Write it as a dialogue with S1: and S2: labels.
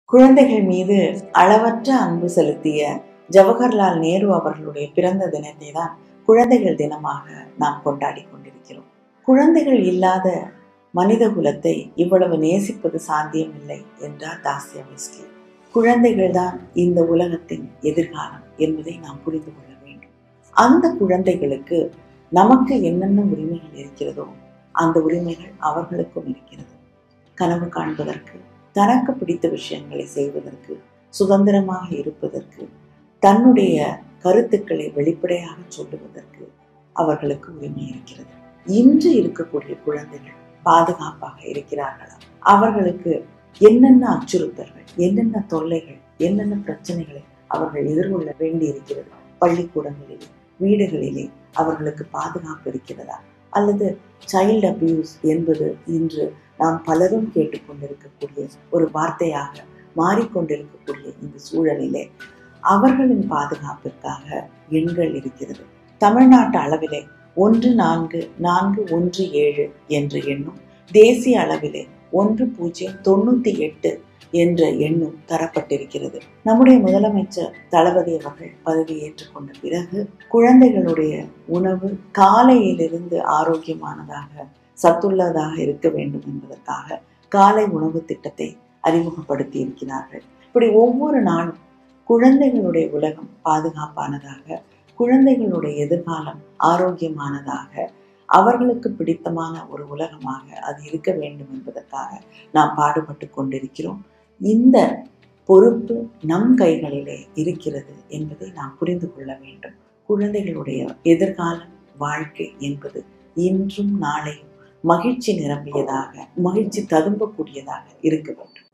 S1: குழந்தைகள் மீது அளவற்ற அன்பு செலுத்திய ஜவஹர்லால் நேரு அவர்களுடைய பிறந்த தினத்தை தான் குழந்தைகள் தினமாக நாம் கொண்டாடி கொண்டிருக்கிறோம் குழந்தைகள் இல்லாத மனித குலத்தை இவ்வளவு நேசிப்பது சாத்தியமில்லை என்றார் தாஸ்யமிஸ்கி குழந்தைகள் தான் இந்த உலகத்தின் எதிர்காலம் என்பதை நாம் புரிந்து கொள்ள வேண்டும் அந்த குழந்தைகளுக்கு நமக்கு என்னென்ன உரிமைகள் இருக்கிறதோ அந்த உரிமைகள் அவர்களுக்கும் இருக்கிறது கனவு காண்பதற்கு தனக்கு பிடித்த விஷயங்களை செய்வதற்கு சுதந்திரமாக இருப்பதற்கு தன்னுடைய கருத்துக்களை வெளிப்படையாக சொல்லுவதற்கு அவர்களுக்கு உரிமை இருக்கிறது இன்று இருக்கக்கூடிய குழந்தைகள் பாதுகாப்பாக இருக்கிறார்களா அவர்களுக்கு என்னென்ன அச்சுறுத்தல்கள் என்னென்ன தொல்லைகள் என்னென்ன பிரச்சனைகளை அவர்கள் எதிர்கொள்ள வேண்டி இருக்கிறது பள்ளிக்கூடங்களிலே வீடுகளிலே அவர்களுக்கு பாதுகாப்பு இருக்கிறதா அல்லது சைல்டு அபியூஸ் என்பது இன்று நாம் பலரும் கேட்டுக்கொண்டிருக்கக்கூடிய ஒரு வார்த்தையாக மாறிக்கொண்டிருக்கக்கூடிய இந்த சூழலிலே அவர்களின் பாதுகாப்பிற்காக எண்கள் இருக்கிறது தமிழ்நாட்டு அளவிலே ஒன்று நான்கு நான்கு ஒன்று ஏழு என்ற எண்ணும் தேசிய அளவிலே ஒன்று பூஜ்ஜியம் தொண்ணூத்தி எட்டு என்ற எண்ணும் தரப்பட்டிருக்கிறது நம்முடைய முதலமைச்சர் தளபதி அவர்கள் பதவி ஏற்றுக்கொண்ட பிறகு குழந்தைகளுடைய உணவு காலையிலிருந்து ஆரோக்கியமானதாக சத்துள்ளதாக இருக்க வேண்டும் என்பதற்காக காலை உணவு திட்டத்தை அறிமுகப்படுத்தி இருக்கிறார்கள் இப்படி ஒவ்வொரு நாளும் குழந்தைகளுடைய உலகம் பாதுகாப்பானதாக குழந்தைகளுடைய எதிர்காலம் ஆரோக்கியமானதாக அவர்களுக்கு பிடித்தமான ஒரு உலகமாக அது இருக்க வேண்டும் என்பதற்காக நாம் பாடுபட்டு கொண்டிருக்கிறோம் இந்த பொறுப்பு நம் கைகளிலே இருக்கிறது என்பதை நாம் புரிந்து கொள்ள வேண்டும் குழந்தைகளுடைய எதிர்கால வாழ்க்கை என்பது இன்றும் நாளையும் மகிழ்ச்சி நிரம்பியதாக மகிழ்ச்சி ததும்பக்கூடியதாக இருக்க வேண்டும்